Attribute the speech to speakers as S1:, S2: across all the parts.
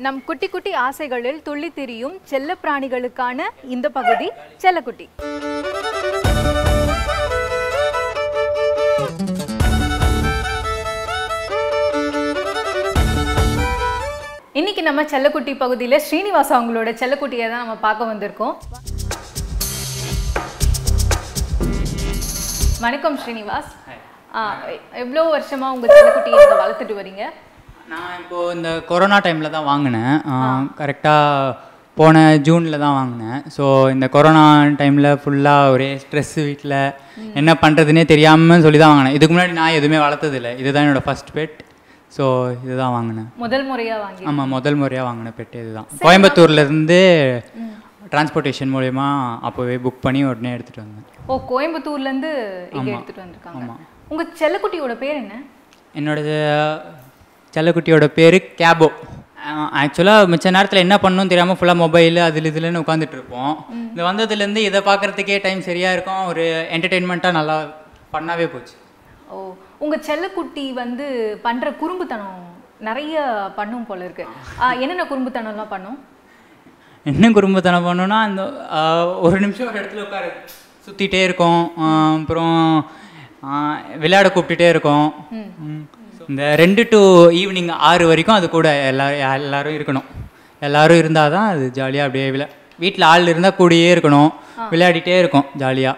S1: நம் குட்டி குட்டி ஆசைகளில் துள்ளி திரியும் செல்ல பிராணிகளுக்கான இந்த பகுதி செல்லக்குட்டி இன்னைக்கு நம்ம செல்லக்குட்டி பகுதியில் ஸ்ரீனிவாசா அவங்களோட செல்லக்குட்டியை தான் நம்ம பார்க்க வந்திருக்கோம் வணக்கம் ஸ்ரீனிவாஸ் ஆ, எவ்வளோ வருஷமா உங்க செல்லக்குட்டியை நீங்க வளர்த்துட்டு வரீங்க
S2: நான் இப்போது இந்த கொரோனா டைமில் தான் வாங்கினேன் கரெக்டாக போன ஜூனில் தான் வாங்கினேன் ஸோ இந்த கொரோனா டைமில் ஃபுல்லாக ஒரே ஸ்ட்ரெஸ் வீட்டில் என்ன பண்ணுறதுனே தெரியாமல் சொல்லி தான் வாங்கினேன் இதுக்கு முன்னாடி நான் எதுவுமே வளர்த்ததில்லை இதுதான் என்னோடய ஃபர்ஸ்ட் பெட் ஸோ இதுதான் வாங்கினேன்
S1: முதல் முறையா வாங்கி
S2: ஆமாம் முதல் முறையாக வாங்கின பெட் இதுதான் கோயம்புத்தூர்லேருந்து டிரான்ஸ்போர்ட்டேஷன் மூலயமா அப்போவே புக் பண்ணி உடனே எடுத்துகிட்டு வந்தேன்
S1: ஓ கோயம்புத்தூர்ல இருந்து இங்க எடுத்துட்டு வந்திருக்காங்க உங்க செல்லக்குட்டியோட பேர் என்ன
S2: என்னோட செல்லக்குட்டியோட பேர் கேபோ ஆக்சுவலாக மிச்ச நேரத்தில் என்ன பண்ணணும்னு தெரியாமல் ஃபுல்லாக மொபைல் அதில் இதுலன்னு உட்காந்துட்டு இருப்போம் இந்த வந்ததுலேருந்து இதை பார்க்குறதுக்கே டைம் சரியாக இருக்கும் ஒரு என்டர்டெயின்மெண்ட்டாக நல்லா பண்ணாவே போச்சு
S1: ஓ உங்க செல்லக்குட்டி வந்து பண்ற குறும்புத்தனம் நிறைய பண்ணும் போல இருக்கு ஆ, என்னென்ன குறும்புத்தனம்லாம் பண்ணும்
S2: என்ன குடும்பத்தனம் பண்ணணும்னா அந்த ஆ, ஒரு நிமிஷம் ஒரு இடத்துல உட்காரு சுற்றிட்டே இருக்கும் ஆ, அப்புறம் ஆ, விளையாட கூப்பிட்டுட்டே இருக்கும் ம். இந்த ரெண்டு டு ஈவினிங் ஆறு வரைக்கும் அது கூட எல்லாரும் எல்லாரும் இருக்கணும் எல்லாரும் இருந்தால் தான் அது ஜாலியாக அப்படியே விளை வீட்டில் ஆள் இருந்தால் கூடயே இருக்கணும் விளையாடிட்டே இருக்கும் ஜாலியாக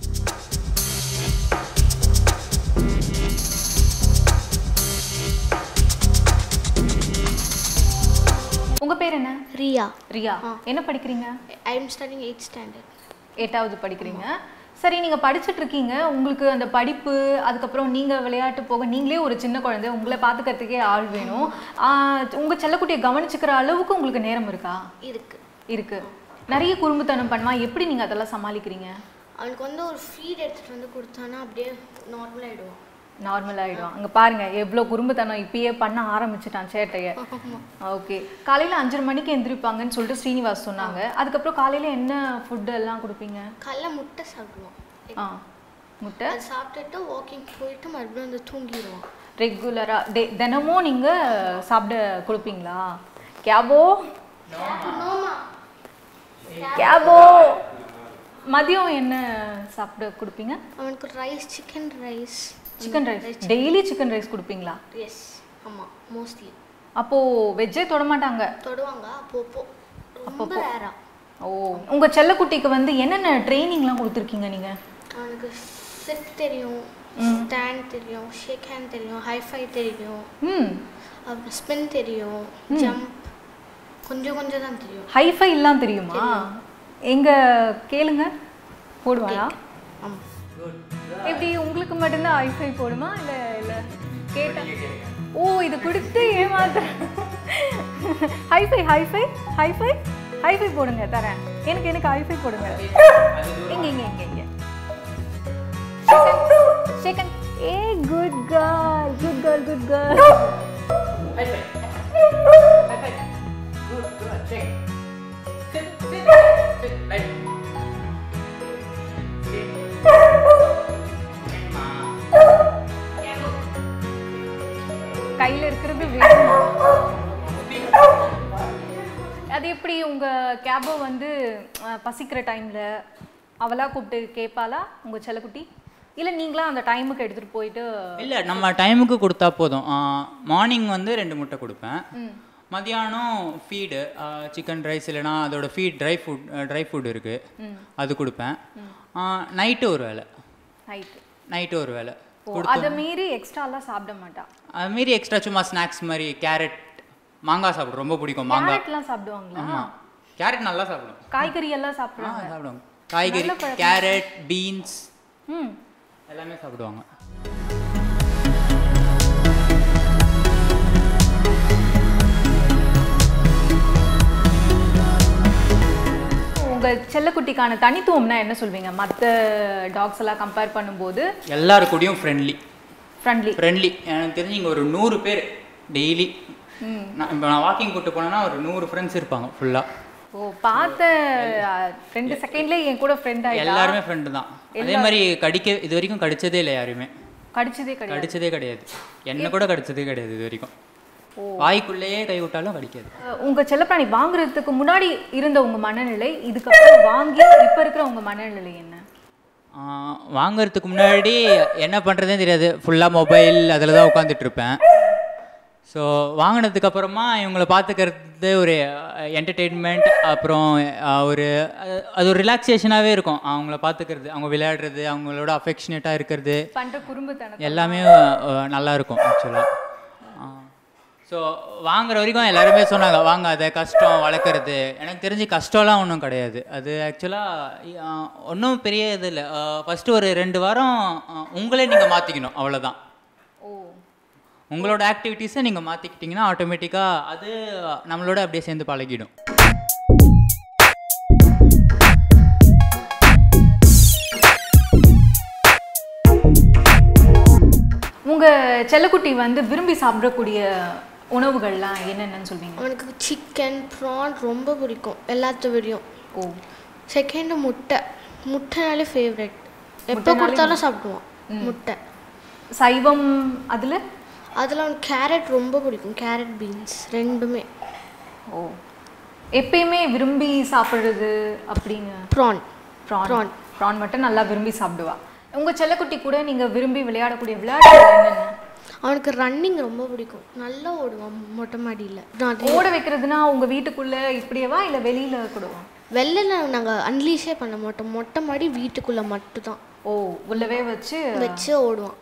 S1: உங்க பேர் என்ன
S3: ரியா
S1: ரியா என்ன படிக்கிறீங்க
S3: I am studying eight standard
S1: எட்டாவது படிக்கிறீங்க சரி நீங்க படிச்சுட்டு இருக்கீங்க உங்களுக்கு அந்த படிப்பு அதுக்கப்புறம் நீங்க விளையாட்டு போக நீங்களே ஒரு சின்ன குழந்தை உங்களை பாத்துக்கிறதுக்கே ஆள் வேணும் ஆ, உங்க செல்லக்குட்டியை கவனிச்சுக்கிற அளவுக்கு உங்களுக்கு நேரம் இருக்கா
S3: இருக்கு
S1: இருக்கு நிறைய குறும்புத்தனம் பண்ணுவான் எப்படி நீங்க அதெல்லாம் சமாளிக்கிறீங்க
S3: அவனுக்கு வந்து ஒரு ஃபீட் எடுத்துட்டு வந்து கொடுத்தானா அப்படியே நார்மல் ஆயிடுவான்
S1: நார்மல் ஆயிடும் அங்க பாருங்க எவ்வளோ குறும்புத்தனம் இப்பயே பண்ண ஆரம்பிச்சிட்டான் சேட்டைய ஓகே காலையில அஞ்சரை மணிக்கு எந்திரிப்பாங்கன்னு சொல்லிட்டு ஸ்ரீனிவாஸ் சொன்னாங்க அதுக்கப்புறம் காலையில என்ன ஃபுட் எல்லாம் கொடுப்பீங்க
S3: காலைல முட்டை சாப்பிடுவான்
S1: ஆ முட்டை
S3: அது சாப்பிட்டுட்டு வாக்கிங் போயிட்டு மறுபடியும் வந்து தூங்கிடுவான்
S1: ரெகுலரா டே தினமும் நீங்க சாப்பிட கொடுப்பீங்களா கேபோ கேபோ மதியம் என்ன சாப்பிட கொடுப்பீங்க
S3: அவனுக்கு rice chicken rice
S1: chicken rice daily chicken rice கொடுப்பீங்களா
S3: எஸ் ஆமாம் மோஸ்ட்லி
S1: அப்போ வெஜ்ஜே தொட மாட்டாங்க
S3: தொடுவாங்க அப்பப்போ ரொம்ப ரேரா
S1: ஓ உங்க செல்லக்குட்டிக்கு வந்து என்னென்ன ட்ரைனிங்லாம் கொடுத்துருக்கீங்க நீங்க
S3: அவனுக்கு சிட் தெரியும் ஸ்டாண்ட் தெரியும் ஷேக் ஹேண்ட் தெரியும் ஹைஃபை தெரியும்
S1: ம்
S3: அப்புறம் ஸ்பின் தெரியும் ஜம்ப் கொஞ்சம் கொஞ்சம் தான் தெரியும்
S1: ஹைஃபை எல்லாம் தெரியுமா எங்க கேளுங்க போடுவாயா
S3: ஆமாம்
S1: எப்படி உங்களுக்கு மட்டும்தான் ஹைஃபை போடுமா இல்ல இல்ல கேட்டா ஓ இது கொடுத்து ஏமாத்துற ஹைஃபை ஹைஃபை ஹைஃபை ஹைஃபை போடுங்க தரேன் எனக்கு எனக்கு ஹைஃபை போடுங்க இங்க இங்க இங்க இங்க second A good girl good girl good girl கையில இருக்கிறது வேணும் அது எப்படி உங்க கேபோ வந்து அஹ், பசிக்கிற டைம்ல அவளா கூப்பிட்டு கேட்பாளா உங்க செல்லக்குட்டி இல்ல நீங்களா அந்த டைமுக்கு எடுத்துட்டு போயிட்டு
S2: இல்லை நம்ம டைமுக்கு கொடுத்தா போதும் மார்னிங் வந்து ரெண்டு முட்டை கொடுப்பேன் மதியானம் ஃபீடு சிக்கன் ரைஸ் இல்லைனா அதோட feed dry food dry food இருக்குது அது கொடுப்பேன் நைட்டு ஒரு வேளை
S1: நைட்டு
S2: நைட்டு ஒரு வேளை
S1: அதை மீறி எக்ஸ்ட்ராலாம் சாப்பிட மாட்டா
S2: அது மாரி எக்ஸ்ட்ரா சும்மா ஸ்நாக்ஸ் மாதிரி கேரட் மாங்காய் சாப்பிடும் ரொம்ப பிடிக்கும் மாங்காய்
S1: கேரட்லாம் சாப்பிடுவாங்களா
S2: ஆமாம் கேரட் நல்லா சாப்பிடும்
S1: காய்கறி எல்லாம்
S2: ஆ
S1: சாப்பிடுவாங்க
S2: சாப்பிடுவாங்க காய்கறி கேரட் பீன்ஸ்
S1: ம்
S2: எல்லாமே சாப்பிடுவாங்க
S1: உங்க செல்லக்குட்டிக்கான தனித்துவம்னா என்ன சொல்வீங்க மற்ற டாக்ஸ் எல்லாம் கம்பேர் பண்ணும்போது
S2: எல்லாரு கூடயும் ஃப்ரெண்ட்லி
S1: ஃப்ரெண்ட்லி
S2: ஃப்ரெண்ட்லி எனக்கு தெரிஞ்சு இங்கே ஒரு நூறு பேர் டெய்லி நான் இப்போ நான் வாக்கிங் கூட்டு போனேன்னா ஒரு நூறு ஃப்ரெண்ட்ஸ் இருப்பாங்க ஃபுல்லாக
S1: ஓ பார்த்த அஹ், ரெண்டு செகண்ட்லயே என் கூட ஃப்ரெண்ட் ஆயிட்டா
S2: எல்லாருமே ஃப்ரெண்டு தான் அதே மாதிரி கடிக்க இது வரைக்கும் கடிச்சதே இல்லை யாருமே
S1: கடிச்சதே கிடையாது
S2: கடிச்சதே கிடையாது என்ன கூட கடிச்சதே கிடையாது இது வரைக்கும் வாய்க்குள்ளேயே கை விட்டாலும் கடிக்காது
S1: அஹ், உங்க செல்லப்பிராணி வாங்குறதுக்கு முன்னாடி இருந்த உங்க மனநிலை இதுக்கப்புறம் வாங்கி இப்ப இருக்கிற உங்க மனநிலை என்ன
S2: ஆஹ் வாங்குறதுக்கு முன்னாடி என்ன பண்ணுறதே தெரியாது ஃபுல்லாக மொபைல் அதில் தான் உட்காந்துட்டு இருப்பேன் ஸோ வாங்கினதுக்கு அப்புறமா இவங்கள பார்த்துக்கிறது ஒரு என்டர்டெயின்மெண்ட் அப்புறம் ஆஹ் ஒரு அது- அது ஒரு ரிலாக்ஸேஷனாகவே இருக்கும் அவங்கள பார்த்துக்கிறது அவங்க விளையாடுறது அவங்களோட அஃபெக்ஷனேட்டாக இருக்கிறது
S1: பண்ற குறும்புத்தனம்
S2: எல்லாமே அஹ், நல்லா இருக்கும் ஆக்சுவலாக ஸோ வாங்குற வரைக்கும் எல்லாருமே சொன்னாங்க வாங்காத கஷ்டம் வளர்க்குறது எனக்கு தெரிஞ்சு கஷ்டம்லாம் ஒன்றும் கிடையாது அது ஆக்சுவலாக ஒன்றும் பெரிய இது இல்லை ஃபஸ்ட்டு ஒரு ரெண்டு வாரம் அஹ், உங்களே நீங்கள் மாற்றிக்கணும் அவ்வளோதான்
S1: ஓ
S2: உங்களோட ஆக்டிவிட்டீஸை நீங்கள் மாற்றிக்கிட்டிங்கன்னா ஆட்டோமேட்டிக்காக அது நம்மளோட அப்படியே சேர்ந்து பழகிடும்
S1: உங்க செல்லக்குட்டி வந்து விரும்பி சாப்பிடக்கூடிய உணவுகள்லாம் என்னென்னு சொல்வீங்க
S3: அவனுக்கு சிக்கன் ப்ரான் ரொம்ப பிடிக்கும் எல்லாத்த விடையும்
S1: ஓ
S3: செகண்டு முட்டை முட்டைனாலே ஃபேவரட் எப்போ கொடுத்தாலும் சாப்பிடுவான் முட்டை
S1: சைவம் அதுல
S3: அதில் அவனுக்கு கேரட் ரொம்ப பிடிக்கும் கேரட் பீன்ஸ் ரெண்டுமே
S1: ஓ எப்பயுமே விரும்பி சாப்பிடுறது அப்படின்னு
S3: ப்ரான்
S1: ப்ரான் ப்ரான் மட்டும் நல்லா விரும்பி சாப்பிடுவா உங்க செல்லக்குட்டி கூட நீங்க விரும்பி விளையாடக்கூடிய விளையாட்டுகள் என்னென்ன
S3: அவனுக்கு ரன்னிங் ரொம்ப பிடிக்கும் நல்லா ஓடுவான் மொட்டை மாடியில்
S1: ஓட வைக்கிறதுனா உங்க வீட்டுக்குள்ள இப்படியேவா இல்ல வெளியில கூடவா
S3: வெளில நாங்கள் அன்லீஷே பண்ண மாட்டோம் மொட்டை மாடி வீட்டுக்குள்ளே மட்டும்தான்
S1: ஓ உள்ளவே வச்சு
S3: வச்சு ஓடுவான்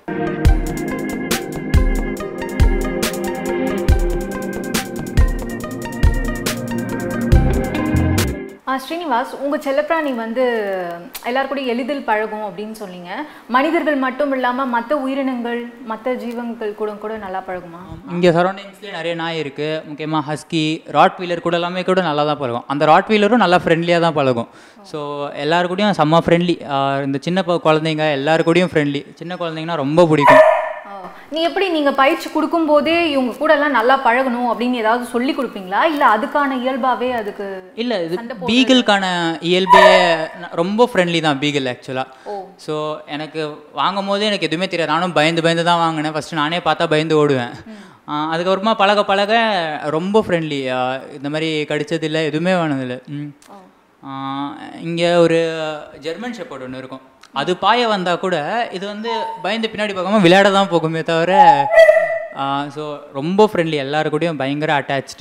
S1: ஆ ஸ்ரீனிவாஸ் உங்க செல்லப்பிராணி வந்து எல்லார் கூடயும் எளிதில் பழகும் அப்படின்னு சொன்னீங்க மனிதர்கள் மட்டும் இல்லாம மற்ற உயிரினங்கள் மற்ற ஜீவங்கள் கூட கூட நல்லா பழகுமா
S2: இங்கே சரௌண்டிங்ஸ்லேயே நிறைய நாய் இருக்குது முக்கியமாக ஹஸ்கி ராட் வீலர் கூட எல்லாமே கூட நல்லா தான் பழகும் அந்த ராட் வீலரும் நல்லா ஃப்ரெண்ட்லியாக தான் பழகும் ஸோ எல்லாரு கூடயும் செம்ம ஃப்ரெண்ட்லி இந்த சின்ன ப- குழந்தைங்க எல்லாரு கூடயும் ஃப்ரெண்ட்லி சின்ன குழந்தைங்கன்னா ரொம்ப பிடிக்கும்
S1: ஓ. நீ எப்படி நீங்க பயிற்சி கொடுக்கும் போதே இவங்க கூட எல்லாம் நல்லா பழகணும் அப்படின்னு ஏதாவது சொல்லி கொடுப்பீங்களா இல்ல அதுக்கான இயல்பாவே அதுக்கு
S2: இல்லை இது பீகிள்கான இயல்பே ந- ரொம்ப ஃப்ரெண்ட்லி தான் பீகிள் ஆக்சுவலாக ஸோ எனக்கு வாங்கும் போதே எனக்கு எதுவுமே தெரியாது நானும் பயந்து பயந்து தான் வாங்கினேன் ஃபஸ்ட்டு நானே பார்த்தா பயந்து ஓடுவேன் ஆ, அதுக்கப்புறமா பழக பழக ரொம்ப ஃப்ரெண்ட்லி இந்த மாதிரி கடிச்சதில்லை எதுவுமே வேணதில்லை ம் இங்கே ஒரு ஜெர்மன் ஷெப்பர்ட் ஒன்று இருக்கும் அது பாய வந்தால் கூட இது வந்து பயந்து பின்னாடி பார்க்காம விளையாட தான் போகுமே தவிர ஸோ ரொம்ப ஃப்ரெண்ட்லி எல்லாரு கூடயும் பயங்கர அட்டாச்டு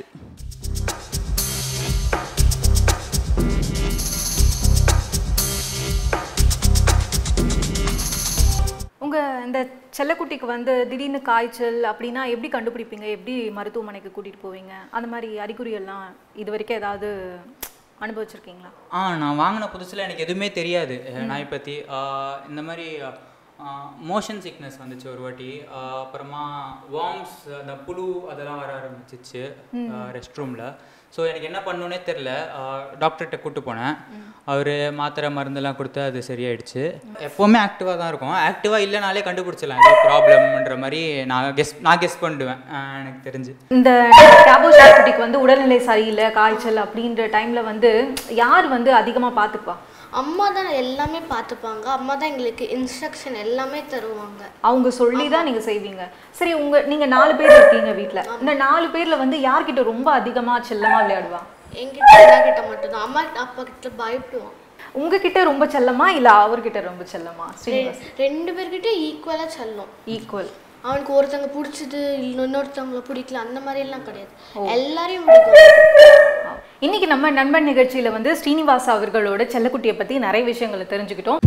S1: உங்க இந்த செல்லக்குட்டிக்கு வந்து திடீர்னு காய்ச்சல் அப்படின்னா எப்படி கண்டுபிடிப்பீங்க எப்படி மருத்துவமனைக்கு கூட்டிட்டு போவீங்க அந்த மாதிரி அறிகுறி எல்லாம் இது வரைக்கும் ஏதாவது அனுபவிச்சிருக்கீங்களா
S2: ஆ நான் வாங்கின புதுசில் எனக்கு எதுவுமே தெரியாது அஹ், நாய் பற்றி இந்த மாதிரி மோஷன் சிக்னஸ் வந்துச்சு ஒரு வாட்டி ஆஹ், அப்புறமா வார்ம்ஸ் அந்த புழு அதெல்லாம் வர ஆரம்பிச்சிச்சு ரெஸ்ட் ரூமில் ஸோ எனக்கு என்ன பண்ணணுன்னே தெரில டாக்டர்கிட்ட கூட்டு போனேன் அவர் மாத்திரை மருந்தெல்லாம் கொடுத்து அது சரியாயிடுச்சு எப்போவுமே ஆக்டிவாக தான் இருக்கும் ஆக்டிவாக இல்லைனாலே கண்டுபிடிச்சிடலாம் ஏதோ ப்ராப்ளம்ன்ற மாதிரி நான் கெஸ் நான் கெஸ் பண்ணிடுவேன் ஆஹ், எனக்கு தெரிஞ்சு
S1: இந்த கேபோ குட்டிக்கு வந்து உடல்நிலை சரியில்லை காய்ச்சல் அப்படின்ற டைம்ல வந்து யார் வந்து அதிகமா பார்த்துப்பா
S3: அம்மா தான் எல்லாமே பார்த்துப்பாங்க அம்மா தான் எங்களுக்கு இன்ஸ்ட்ரக்ஷன் எல்லாமே தருவாங்க
S1: அவங்க சொல்லி தான் நீங்க செய்வீங்க சரி உங்க நீங்க நாலு பேர் இருக்கீங்க வீட்ல இந்த நாலு பேர்ல வந்து யார்கிட்ட ரொம்ப அதிகமா செல்லமா விளையாடுவா
S3: என்கிட்ட அண்ணா கிட்ட மட்டும்தான் அம்மா அப்பா கிட்ட பயப்படுவான்
S1: உங்ககிட்ட ரொம்ப செல்லமா இல்ல அவர்கிட்ட ரொம்ப செல்லமா ஸ்ரீனிவாஸ்
S3: ரெண்டு பேர்கிட்ட ஈக்குவலாக செல்லும்
S1: ஈக்குவல்
S3: அவனுக்கு ஒருத்தங்க பிடிச்சது இல்லை இன்னொருத்தவங்கள பிடிக்கல அந்த மாதிரி எல்லாம் கிடையாது எல்லாரையும் பிடிக்கும்
S1: இன்னைக்கு நம்ம நண்பன் நிகழ்ச்சியில வந்து ஸ்ரீனிவாஸ் அவர்களோட செல்லக்குட்டியை பத்தி நிறைய விஷயங்களை தெரிஞ்சுக்கிட்டோம்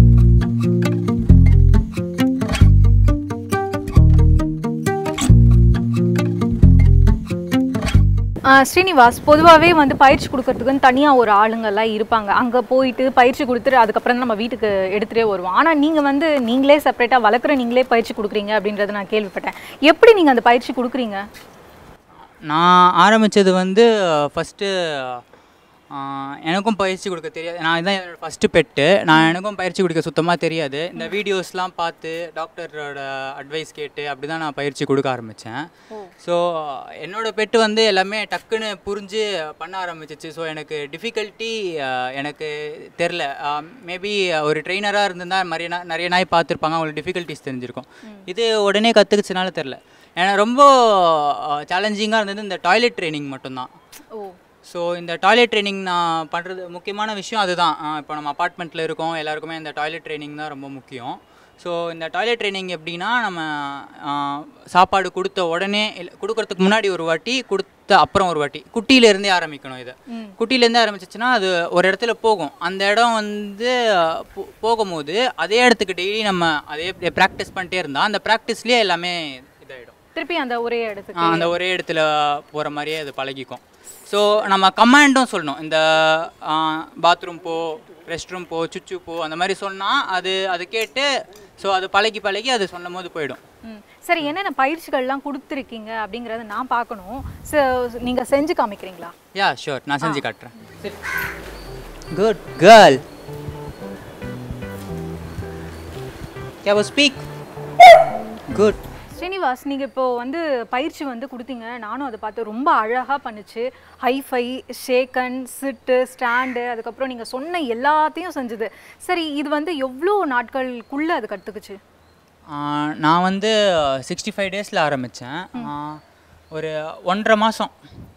S1: ஆ, ஸ்ரீனிவாஸ் பொதுவாகவே வந்து பயிற்சி கொடுக்கறதுக்குன்னு தனியாக ஒரு ஆளுங்கெல்லாம் இருப்பாங்க அங்கே போயிட்டு பயிற்சி கொடுத்துட்டு அதுக்கப்புறம் தான் நம்ம வீட்டுக்கு எடுத்துகிட்டே வருவோம் ஆனால் நீங்கள் வந்து நீங்களே செப்பரேட்டாக வளர்க்குற நீங்களே பயிற்சி கொடுக்குறீங்க அப்படின்றத நான் கேள்விப்பட்டேன் எப்படி நீங்கள் அந்த பயிற்சி கொடுக்குறீங்க
S2: நான் ஆரம்பித்தது வந்து ஃபஸ்ட்டு எனக்கும் பயிற்சி கொடுக்க தெரியாது நான் இதான் என்னோட ஃபஸ்ட்டு பெட்டு நான் எனக்கும் பயிற்சி கொடுக்க சுத்தமாக தெரியாது இந்த வீடியோஸ்லாம் பார்த்து டாக்டரோட அட்வைஸ் கேட்டு அப்படி தான் நான் பயிற்சி கொடுக்க ஆரம்பித்தேன் ஸோ என்னோட பெட்டு வந்து எல்லாமே டக்குன்னு புரிஞ்சு பண்ண ஆரம்பிச்சிச்சு ஸோ எனக்கு டிஃபிகல்ட்டி எனக்கு தெரில மேபி ஒரு ட்ரெயினராக இருந்திருந்தால் நிறைய நா- நிறைய நாய் பார்த்துருப்பாங்க அவங்களுக்கு டிஃபிகல்ட்டிஸ் தெரிஞ்சிருக்கும் இது உடனே கற்றுக்குச்சனால தெரில ஏன்னா ரொம்ப சேலஞ்சிங்காக இருந்தது இந்த டாய்லெட் ட்ரைனிங் மட்டும்தான்
S1: ஓ
S2: ஸோ இந்த டாய்லெட் ட்ரைனிங் நான் பண்ணுறது முக்கியமான விஷயம் அதுதான் இப்போ நம்ம அப்பார்ட்மெண்ட்டில் இருக்கோம் எல்லாருக்குமே இந்த டாய்லெட் ட்ரைனிங் தான் ரொம்ப முக்கியம் ஸோ இந்த டாய்லெட் ட்ரைனிங் எப்படின்னா நம்ம ஆ, சாப்பாடு கொடுத்த உடனே இல்லை கொடுக்கறதுக்கு முன்னாடி ஒரு வாட்டி கொடுத்த அப்புறம் ஒரு வாட்டி குட்டியிலேருந்தே ஆரம்பிக்கணும் இது குட்டியிலேருந்தே ஆரம்பிச்சிச்சுன்னா அது ஒரு இடத்துல போகும் அந்த இடம் வந்து போ- போகும்போது அதே இடத்துக்கு டெய்லி நம்ம அதே ப்ராக்டிஸ் பண்ணிட்டே இருந்தால் அந்த ப்ராக்டிஸ்லேயே எல்லாமே இதாகிடும்
S1: திருப்பி அந்த ஒரே இடத்துக்கு
S2: அந்த ஒரே இடத்துல போகிற மாதிரியே அது பழகிக்கும் ஸோ நம்ம கமாண்டும் சொல்லணும் இந்த பாத்ரூம் போ ரெஸ்ட் ரூம் போ சுச்சு போ அந்த மாதிரி சொன்னால் அது அது கேட்டு ஸோ அது பழகி பழகி அது சொல்லும் போது போயிடும்
S1: ம். சரி என்னென்ன பயிற்சிகள்லாம் கொடுத்துருக்கீங்க அப்படிங்கறத நான் பார்க்கணும் ச- நீங்க செஞ்சு காமிக்கிறீங்களா
S2: யா ஷூர் நான் செஞ்சு காட்டுறேன் good girl give speak good
S1: Srinivas நீங்க இப்போ வந்து பயிற்சி வந்து கொடுத்தீங்க நானும் அதை பார்த்து ரொம்ப அழகா பண்ணுச்சு ஹைஃபை ஷேக்கன் சிட்டு ஸ்டாண்டு அதுக்கப்புறம் நீங்க சொன்ன எல்லாத்தையும் செஞ்சது சரி இது வந்து எவ்வளோ நாட்களுக்குள்ள அது கத்துக்குச்சு
S2: நான் வந்து சிக்ஸ்டி ஃபைவ் டேஸில் ஆரம்பித்தேன் ஒரு ஒன்றரை மாதம்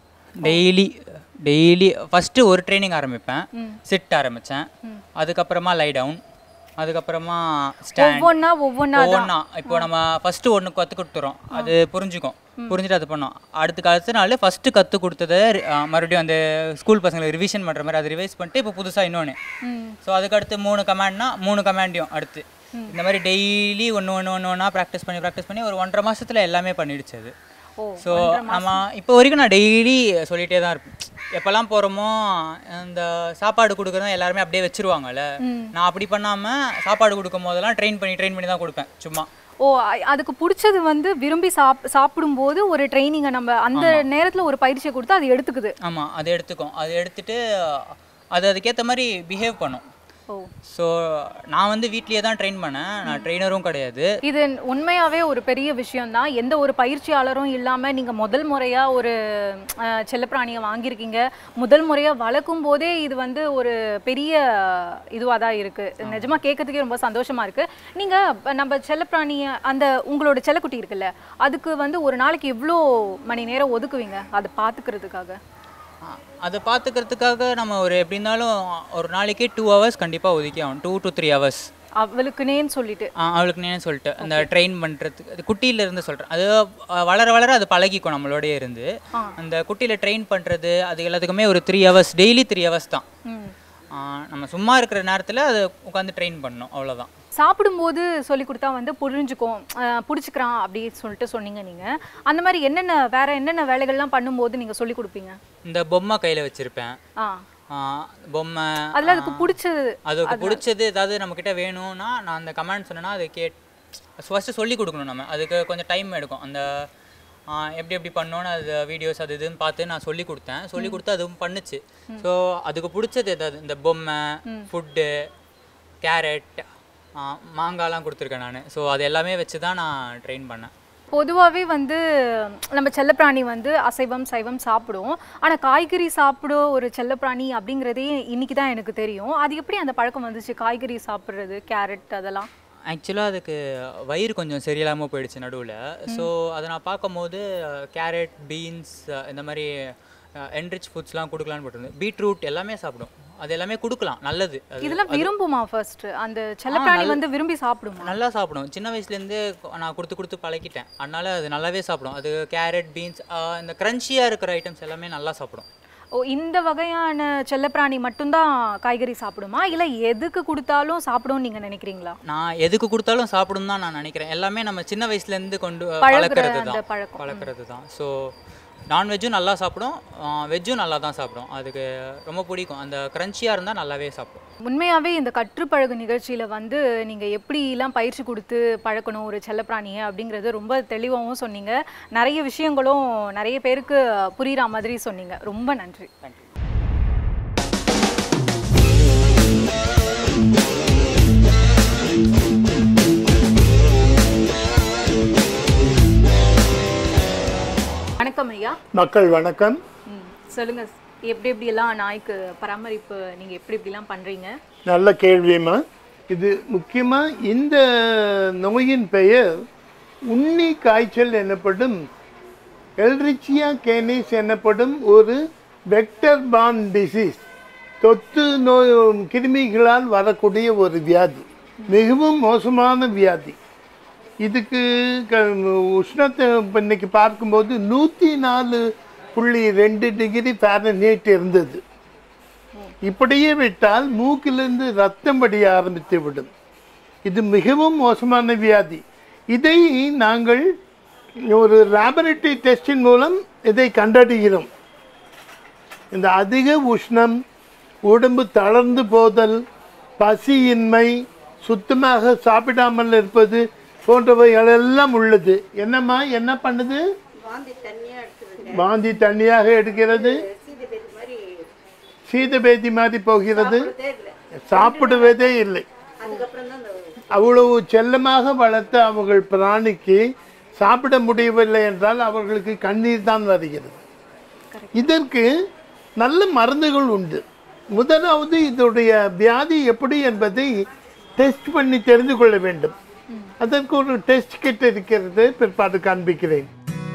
S2: டெய்லி டெய்லி ஃபஸ்ட்டு ஒரு ட்ரைனிங் ஆரம்பிப்பேன் சிட் ஆரம்பித்தேன் அதுக்கப்புறமா லை டவுன் அதுக்கப்புறமா ஸ்டாண்ட்
S1: ஒவ்வொன்றா ஒவ்வொன்றா
S2: ஒவ்வொன்றா இப்போ நம்ம ஃபஸ்ட்டு ஒன்று கற்றுக் கொடுத்துறோம் அது புரிஞ்சுக்கும் புரிஞ்சுட்டு அது பண்ணோம் அடுத்த அடுத்த நாள் ஃபஸ்ட்டு கற்றுக் கொடுத்ததை ஆ, மறுபடியும் அந்த ஸ்கூல் பசங்களுக்கு ரிவிஷன் பண்ணுற மாதிரி அதை ரிவைஸ் பண்ணிட்டு இப்போ புதுசாக இன்னொன்று ஸோ அதுக்கு அடுத்து மூணு கமாண்ட்னா மூணு கமாண்டையும் அடுத்து இந்த மாதிரி டெய்லி ஒன்று ஒன்று ஒன்று ஒன்றா ப்ராக்டிஸ் பண்ணி ப்ராக்டிஸ் பண்ணி ஒரு ஒன்றரை மாசத்துல எல்லாமே பண்ணிடுச்சு அது
S1: ஓ
S2: ஸோ நம்ம இப்போ வரைக்கும் நான் டெய்லி சொல்லிகிட்டே தான் இருப்பேன் எப்போல்லாம் போகிறோமோ இந்த சாப்பாடு கொடுக்குறதும் எல்லாருமே அப்படியே வச்சிருவாங்கல்ல நான் அப்படி பண்ணாமல் சாப்பாடு கொடுக்கும் போதெல்லாம் ட்ரெயின் பண்ணி ட்ரெயின் பண்ணி தான் கொடுப்பேன் சும்மா
S1: ஓ அ- அதுக்கு பிடிச்சது வந்து விரும்பி சாப் சாப்பிடும்போது ஒரு ட்ரைனிங்கை நம்ம அந்த நேரத்துல ஒரு பயிற்சியை கொடுத்தா அது எடுத்துக்குது
S2: ஆமாம் அதை எடுத்துக்கும் அதை எடுத்துட்டு அது அதுக்கேற்ற மாதிரி பிஹேவ் பண்ணும்
S1: ஓ
S2: ஸோ நான் வந்து வீட்லேயே தான் ட்ரெயின் பண்ணேன் நான் ட்ரெயினரும் கிடையாது
S1: இது உண்மையாவே ஒரு பெரிய விஷயம்தான் எந்த ஒரு பயிற்சியாளரும் இல்லாம நீங்க முதல் முறையா ஒரு அஹ், செல்லப்பிராணியை வாங்கியிருக்கீங்க முதல் முறையா வளர்க்கும் போதே இது வந்து ஒரு பெரிய இதுவாக தான் இருக்கு நிஜமா கேட்கறதுக்கே ரொம்ப சந்தோஷமா இருக்கு நீங்க ப- நம்ம செல்லப்பிராணிய அந்த உங்களோட செல்லக்குட்டி இருக்குல்ல அதுக்கு வந்து ஒரு நாளைக்கு எவ்வளோ மணி நேரம் ஒதுக்குவீங்க அதை பார்த்துக்கிறதுக்காக
S2: ஆ, அதை பார்த்துக்கிறதுக்காக நம்ம ஒரு எப்படி இருந்தாலும் ஒரு நாளைக்கு டூ ஹவர்ஸ் கண்டிப்பாக ஒதுக்கி ஆகணும் டூ டு த்ரீ ஹவர்ஸ்
S1: அவளுக்குனேன்னு சொல்லிட்டு
S2: அவளுக்கு நேன்னு சொல்லிட்டு அந்த ட்ரெயின் பண்ணுறதுக்கு அது குட்டியில இருந்து சொல்கிறேன் அது அஹ், வளர வளர அது பழகிக்கும் நம்மளோடயே இருந்து அந்த குட்டியில் ட்ரெயின் பண்ணுறது அது எல்லாத்துக்குமே ஒரு three hours daily three hours தான்
S1: ம்.
S2: ஆ, நம்ம சும்மா இருக்கிற நேரத்தில் அது உட்காந்து ட்ரெயின் பண்ணணும் அவ்வளோதான்
S1: சாப்பிடும்போது சொல்லி கொடுத்தா வந்து புரிஞ்சுக்கும் அஹ் பிடிச்சிக்கிறான் அப்படி சொல்லிட்டு சொன்னீங்க நீங்க அந்த மாதிரி என்னென்ன வேற என்னென்ன வேலைகள்லாம் பண்ணும்போது நீங்க சொல்லி கொடுப்பீங்க
S2: இந்த பொம்மை கையில் வச்சுருப்பேன்
S1: ஆ
S2: பொம்மை
S1: அதுல அதுக்கு பிடிச்சது
S2: அதுக்கு பிடிச்சது ஏதாவது நம்மக்கிட்ட வேணும்னா நான் அந்த கமெண்ட் சொன்னேன்னா அதை கேட் ஃபஸ்ட்டு சொல்லி கொடுக்கணும் நம்ம அதுக்கு கொஞ்சம் டைம் எடுக்கும் அந்த ஆ, எப்படி எப்படி பண்ணோன்னு அது வீடியோஸ் அது இதுன்னு பார்த்து நான் சொல்லி கொடுத்தேன் சொல்லி கொடுத்து அதுவும் பண்ணுச்சு ஸோ அதுக்கு பிடிச்சது ஏதாவது இந்த பொம்மை ஃபுட்டு கேரட் மாங்காய்லாம் கொடுத்துருக்கேன் நான் ஸோ அது எல்லாமே வச்சு தான் நான் ட்ரெயின் பண்ணேன்
S1: பொதுவாகவே வந்து நம்ம செல்லப்பிராணி வந்து அசைவம் சைவம் சாப்பிடும் ஆனால் காய்கறி சாப்பிட ஒரு செல்லப்பிராணி அப்படிங்கிறதே இன்னைக்கு தான் எனக்கு தெரியும் அது எப்படி அந்த பழக்கம் வந்துச்சு காய்கறி சாப்பிட்றது கேரட் அதெல்லாம்
S2: ஆக்சுவலாக அதுக்கு வயிறு கொஞ்சம் சரியில்லாமல் போயிடுச்சு நடுவில் ஸோ அதை நான் பார்க்கும்போது கேரட் பீன்ஸ் இந்த மாதிரி என்ரிச் ஃபுட்ஸ்லாம் கொடுக்கலான்னு போட்டிருந்தேன் பீட்ரூட் எல்லாமே சாப்பிடும் அது எல்லாமே கொடுக்கலாம் நல்லது அது
S1: இதெல்லாம் விரும்புமா ஃபர்ஸ்ட் அந்த செல்லப்பிராணி வந்து விரும்பி சாப்பிடுமா
S2: நல்லா சாப்பிடும் சின்ன வயசுலேருந்து நான் கொடுத்து கொடுத்து பழக்கிட்டேன் அதனால அது நல்லாவே சாப்பிடும் அது கேரட் பீன்ஸ் இந்த க்ரன்ச்சியாக இருக்கிற ஐட்டம்ஸ் எல்லாமே நல்லா சாப்பிடும்
S1: ஓ இந்த வகையான செல்லப்பிராணி மட்டும்தான் காய்கறி சாப்பிடுமா இல்லை எதுக்கு கொடுத்தாலும் சாப்பிடும்னு நீங்கள் நினைக்கிறீங்களா
S2: நான் எதுக்கு கொடுத்தாலும் சாப்பிடும் தான் நான் நினைக்கிறேன் எல்லாமே நம்ம சின்ன வயசுலேருந்து கொண்டு
S1: பழகுற
S2: பழக்கிறது
S1: அந்த
S2: தான்
S1: பழக்கம்.
S2: பழக்கிறது தான் ஸோ நான்வெஜ்ஜும் நல்லா சாப்பிடும் வெஜ்ஜும் நல்லா தான் சாப்பிடும் அதுக்கு ரொம்ப பிடிக்கும் அந்த க்ரன்ச்சியாக இருந்தால் நல்லாவே சாப்பிடும்
S1: உண்மையாகவே இந்த கற்றுப்பழகு நிகழ்ச்சியில் வந்து நீங்கள் எப்படிலாம் பயிற்சி கொடுத்து பழக்கணும் ஒரு செல்லப்பிராணியை அப்படிங்கிறது ரொம்ப தெளிவாகவும் சொன்னீங்க நிறைய விஷயங்களும் நிறைய பேருக்கு புரிகிற மாதிரி சொன்னீங்க ரொம்ப நன்றி
S2: தேங்க்யூ
S1: வணக்கம் ஐயா
S4: மக்கள் வணக்கம்
S1: ம் சொல்லுங்கள் எப்படி எப்படியெல்லாம் நாய்க்கு பராமரிப்பு நீங்கள் எப்படி எப்படிலாம் பண்ணுறீங்க
S4: நல்ல கேள்விமா இது முக்கியமாக இந்த நோயின் பெயர் உண்ணி காய்ச்சல் எனப்படும் எல்ரிச்சியா கேனிஸ் எனப்படும் ஒரு வெக்டர் பான் டிசீஸ் தொத்து நோய் கிருமிகளால் வரக்கூடிய ஒரு வியாதி மிகவும் மோசமான வியாதி இதுக்கு க- உஷ்ணத்தை இப்ப இன்னைக்கு பார்க்கும்போது நூற்றி நாலு புள்ளி ரெண்டு டிகிரி ஃபாரன்ஹீட் இருந்தது இப்படியே விட்டால் மூக்கிலிருந்து ரத்தம் வடிய ஆரம்பித்து விடும் இது மிகவும் மோசமான வியாதி இதை நாங்கள் ஒரு லேபரட்டரி டெஸ்டின் மூலம் இதை கண்டறிகிறோம் இந்த அதிக உஷ்ணம் உடம்பு தளர்ந்து போதல் பசியின்மை சுத்தமாக சாப்பிடாமல் இருப்பது போன்றவைகள் எல்லாம் உள்ளது என்னம்மா என்ன பண்ணுது வாந்தி தண்ணியாக எடுக்கிறது சீதபேதி மாதிரி போகிறது சாப்பிடுவதே இல்லை அவ்வளவு செல்லமாக வளர்த்த அவர்கள் பிராணிக்கு சாப்பிட முடியவில்லை என்றால் அவர்களுக்கு கண்ணீர் தான் வருகிறது இதற்கு நல்ல மருந்துகள் உண்டு முதலாவது இதோடைய வியாதி எப்படி என்பதை டெஸ்ட் பண்ணி தெரிந்து கொள்ள வேண்டும் அதற்கு ஒரு டெஸ்ட் கிட் இருக்கிறது பிற்பாடு காண்பிக்கிறேன்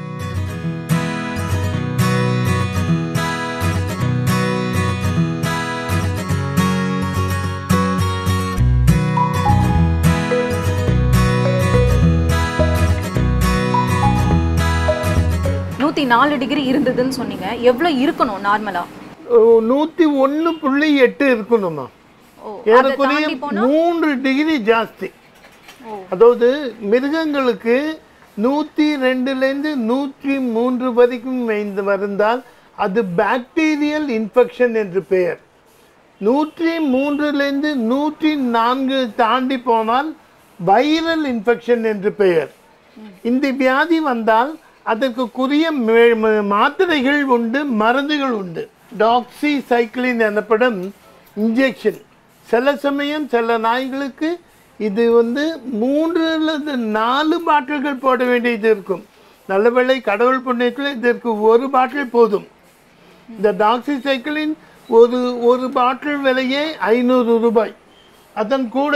S1: நூற்றி நாலு டிகிரி இருந்ததுன்னு சொன்னீங்க எவ்வளோ இருக்கணும் நார்மலா
S4: நூற்றி ஒன்று புள்ளி எட்டு இருக்கணுமா
S1: ஓ அதை
S4: ஏறக்குறைய
S1: தாண்டி போனா
S4: மூன்று டிகிரி ஜாஸ்தி
S1: ஓ.
S4: அதாவது மிருகங்களுக்கு நூற்றி ரெண்டுலேருந்து நூற்றி மூன்று வரைக்கும் வைந்து வருந்தால் அது பாக்டீரியல் இன்ஃபெக்ஷன் என்று பெயர் நூற்றி மூன்றுலேருந்து நூற்றி நான்கு தாண்டி போனால் வைரல் இன்ஃபெக்ஷன் என்று பெயர் இந்த வியாதி வந்தால் அதற்குரிய மே- ம- மாத்திரைகள் உண்டு மருந்துகள் உண்டு டாக்ஸி சைக்ளின் எனப்படும் இன்ஜெக்ஷன் சில சமயம் சில நாய்களுக்கு இது வந்து மூன்று அல்லது நாலு பாட்டில்கள் போட வேண்டியது இருக்கும் நல்லவேளை கடவுள் புண்ணியத்தில் இதற்கு ஒரு பாட்டில் போதும் இந்த டாக்ஸிசைக்கிளின் ஒரு ஒரு பாட்டில் விலையே ஐநூறு ரூபாய் அதன் கூட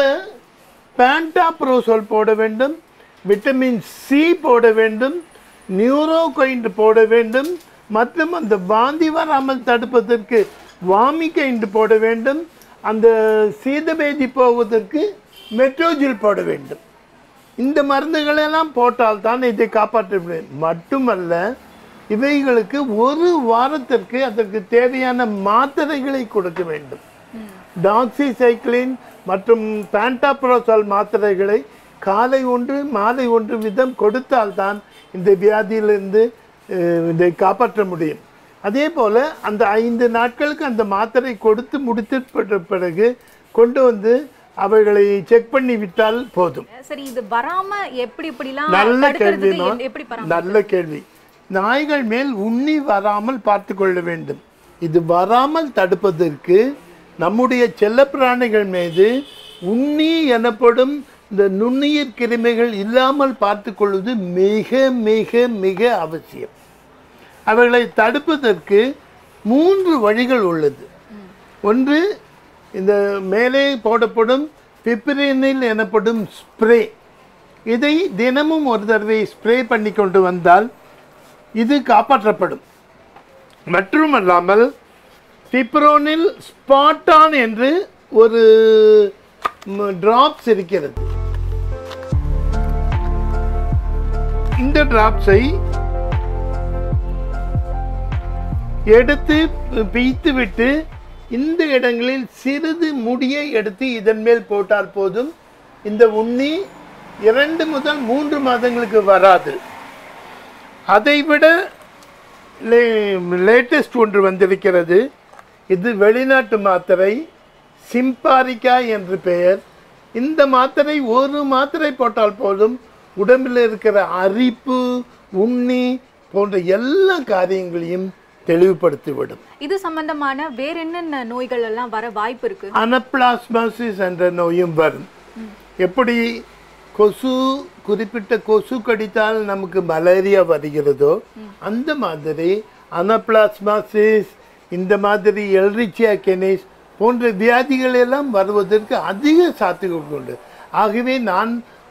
S4: பேண்டாப்ரோசோல் போட வேண்டும் விட்டமின் சி போட வேண்டும் நியூரோகைண்ட் போட வேண்டும் மற்றும் அந்த வாந்தி வராமல் தடுப்பதற்கு வாமிகைண்ட் போட வேண்டும் அந்த சீதபேதி போவதற்கு மெட்ரோஜில் போட வேண்டும் இந்த மருந்துகளெல்லாம் போட்டால் தான் இதை காப்பாற்ற முடியும் மட்டுமல்ல இவைகளுக்கு ஒரு வாரத்திற்கு அதற்கு தேவையான மாத்திரைகளை கொடுக்க வேண்டும் டாக்ஸிசைக்ளின் மற்றும் பேண்டாப்ரோசால் மாத்திரைகளை காலை ஒன்று மாலை ஒன்று விதம் கொடுத்தால்தான் இந்த வியாதியிலிருந்து அஹ், இதை காப்பாற்ற முடியும் அதே போல் அந்த ஐந்து நாட்களுக்கு அந்த மாத்திரை கொடுத்து முடித்த பிறகு கொண்டு வந்து அவைகளை செக் பண்ணி விட்டால் போதும்
S1: சரி இது வராம எப்படி இப்படிலாம்
S4: நல்ல
S1: தடுக்கிறதுக்கு
S4: கேள்வி
S1: எந்த- எப்படி பராமரி
S4: நல்ல கேள்வி நாய்கள் மேல் உண்ணி வராமல் பார்த்து கொள்ள வேண்டும் இது வராமல் தடுப்பதற்கு நம்முடைய செல்லப்பிராணிகள் மீது உண்ணி எனப்படும் இந்த நுண்ணுயிர் கிருமிகள் இல்லாமல் பார்த்து கொள்வது மிக மிக மிக அவசியம் அவைகளை தடுப்பதற்கு மூன்று வழிகள் உள்ளது ஒன்று இந்த மேலே போடப்படும் பிப்ரினில் எனப்படும் ஸ்ப்ரே இதை தினமும் ஒரு தடவை ஸ்ப்ரே பண்ணி கொண்டு வந்தால் இது காப்பாற்றப்படும் மட்டுமல்லாமல் பிப்ரோனில் ஸ்பாட்டான் என்று ஒரு டிராப்ஸ் இருக்கிறது இந்த டிராப்ஸை எடுத்து பிய்த்து விட்டு இந்த இடங்களில் சிறிது முடியை எடுத்து இதன் மேல் போட்டால் போதும் இந்த உண்ணி இரண்டு முதல் மூன்று மாதங்களுக்கு வராது அதைவிட லேட்டஸ்ட் ஒன்று வந்திருக்கிறது இது வெளிநாட்டு மாத்திரை சிம்பாரிக்கா என்று பெயர் இந்த மாத்திரை ஒரு மாத்திரை போட்டால் போதும் உடம்பில் இருக்கிற அரிப்பு உண்ணி போன்ற எல்லா காரியங்களையும் தெளிவுபடுத்திவிடும்
S1: இது சம்பந்தமான வேற என்னென்ன நோய்கள் எல்லாம் வர வாய்ப்பு இருக்கு
S4: அனப்ளாஸ்மாசிஸ் என்ற நோயும் வரும் எப்படி கொசு குறிப்பிட்ட கொசு கடித்தால் நமக்கு மலேரியா வருகிறதோ அந்த மாதிரி அனப்ளாஸ்மாசிஸ் இந்த மாதிரி எல்ரிச்சியா கெனிஸ் போன்ற வியாதிகள் எல்லாம் வருவதற்கு அதிக சாத்தியம் உண்டு ஆகவே நான்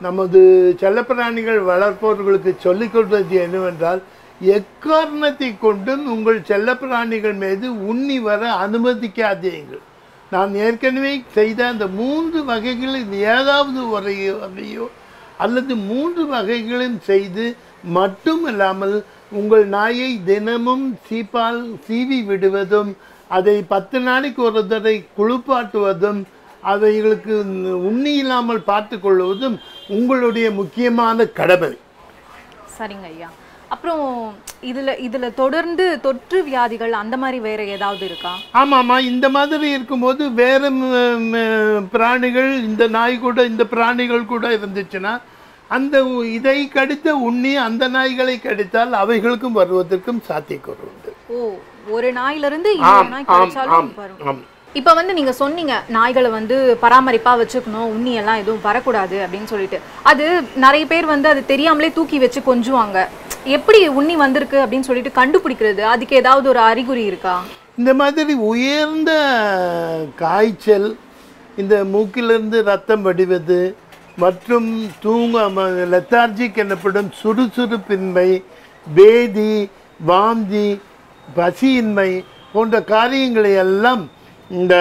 S4: நமது செல்லப்பிராணிகள் வளர்ப்பவர்களுக்கு சொல்லிக் கொடுவது என்னவென்றால் எக்காரணத்தை கொண்டும் உங்கள் செல்லப்பிராணிகள் மீது உண்ணி வர அனுமதிக்காதீர்கள் நான் ஏற்கனவே செய்த அந்த மூன்று வகைகளில் ஏதாவது ஒரு வகையோ அல்லது மூன்று வகைகளும் செய்து மட்டுமல்லாமல் உங்கள் நாயை தினமும் சீப்பால் சீவி விடுவதும் அதை பத்து நாளைக்கு ஒரு தடவை குளிப்பாட்டுவதும் அவைகளுக்கு உண்ணி இல்லாமல் பார்த்து கொள்வதும் உங்களுடைய முக்கியமான கடமை
S1: சரிங்க ஐயா அப்புறம் இதுல இதுல தொடர்ந்து தொற்று வியாதிகள் அந்த மாதிரி வேற ஏதாவது இருக்கா
S4: ஆமாம்மா இந்த மாதிரி இருக்கும்போது வேற ம், ம், பிராணிகள் இந்த நாய் கூட இந்த பிராணிகள் கூட இருந்துச்சுன்னா அந்த உ- இதை கடித்த உண்ணி அந்த நாய்களை கடித்தால் அவைகளுக்கும் வருவதற்கும் சாத்தியக்கூறு உண்டு
S1: ஓ ஒரு நாயில இருந்து இன்னொரு
S4: ஆம்
S1: நாய்
S4: ஆம்
S1: கடிச்சாலும்
S4: ஆம்
S1: வரும்
S4: ஆம்
S1: இப்போ வந்து நீங்க சொன்னீங்க நாய்களை வந்து பராமரிப்பா வச்சுக்கணும் உண்ணி எல்லாம் எதுவும் வரக்கூடாது அப்படின்னு சொல்லிட்டு அது நிறைய பேர் வந்து அது தெரியாமலே தூக்கி வச்சு கொஞ்சுவாங்க எப்படி உண்ணி வந்திருக்கு அப்படின்னு சொல்லிட்டு கண்டுபிடிக்கிறது அதுக்கு ஏதாவது ஒரு அறிகுறி இருக்கா
S4: இந்த மாதிரி உயர்ந்த காய்ச்சல் இந்த மூக்கிலிருந்து ரத்தம் வடிவது மற்றும் தூங்க லெத்தார்ஜிக் எனப்படும் சுறுசுறுப்பின்மை பேதி வாந்தி பசியின்மை போன்ற காரியங்களை எல்லாம் இந்த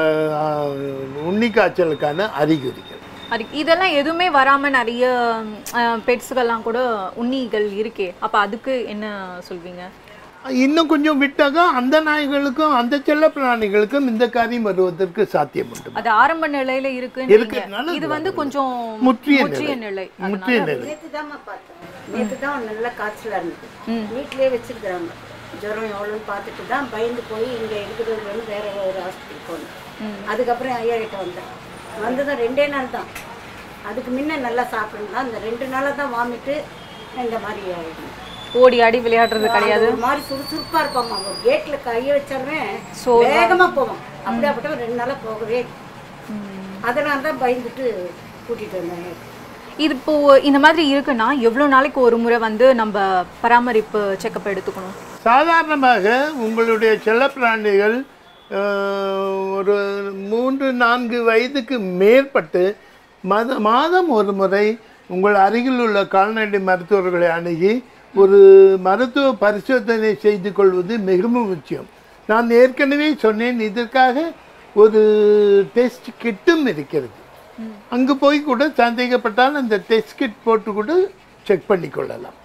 S4: உண்ணி காய்ச்சலுக்கான அறிகுறிகள்
S1: அது இதெல்லாம் எதுவுமே வராம நிறைய பெட்ஸுகள்லாம் கூட உண்ணிகள் இருக்கே அப்ப அதுக்கு என்ன சொல்வீங்க
S4: இன்னும் கொஞ்சம் விட்டாக அந்த நாய்களுக்கும் அந்த செல்ல பிராணிகளுக்கும் இந்த காரியம் வருவதற்கு சாத்தியம் உண்டு
S1: அது ஆரம்ப நிலையில
S4: இருக்கிறதுனால
S1: இருக்கு இது வந்து கொஞ்சம்
S4: முற்றிய
S1: முற்றிய நிலை
S4: முற்றிய நிலை
S5: நேற்று தாம்மா பார்த்தோம் நேற்று தான் நல்ல காய்ச்சலாக இருந்தது வீட்டிலே வச்சிருக்கிறாங்க ஜுரம் எவ்வளோன்னு பார்த்துட்டு தான் பயந்து போய் இங்கே இருக்கிறது வந்து வேற ஒரு ஹாஸ்பிட்டல் போனோம் அதுக்கப்புறம் ஐயா கிட்ட வந்தேன் வந்ததும் ரெண்டே நாள் தான் அதுக்கு முன்ன நல்லா சாப்பிடணும் அந்த ரெண்டு நாளாக தான் வாமிட்டு இந்த மாதிரி ஆகிடும்
S1: ஓடி ஆடி விளையாடுறது கிடையாது
S5: ஒரு மாதிரி சுறுசுறுப்பா இருப்பாம்மா ஒரு கேட்ல கையை வச்சாலுமே வேகமா போவான் அப்படியாப்பட்ட ரெண்டு நாளா போகவே இல்லை. அதனால தான் பயந்துட்டு கூட்டிட்டு வந்தாங்க
S1: இது இப்போ இந்த மாதிரி இருக்குன்னா எவ்வளவு நாளைக்கு ஒரு முறை வந்து நம்ம பராமரிப்பு செக்கப் எடுத்துக்கணும்
S4: சாதாரணமாக உங்களுடைய செல்லப்பிராணிகள் அஹ், ஒரு மூன்று நான்கு வயதுக்கு மேற்பட்டு மத மாதம் ஒரு முறை உங்கள் அருகில் உள்ள கால்நடை மருத்துவர்களை அணுகி ஒரு மருத்துவ பரிசோதனை செய்து கொள்வது மிகவும் முக்கியம் நான் ஏற்கனவே சொன்னேன் இதற்காக ஒரு டெஸ்ட் கிட்டும் இருக்கிறது அங்கு போய் கூட சந்தேகப்பட்டால் அந்த டெஸ்ட் கிட் போட்டு கூட செக் பண்ணிக்கொள்ளலாம்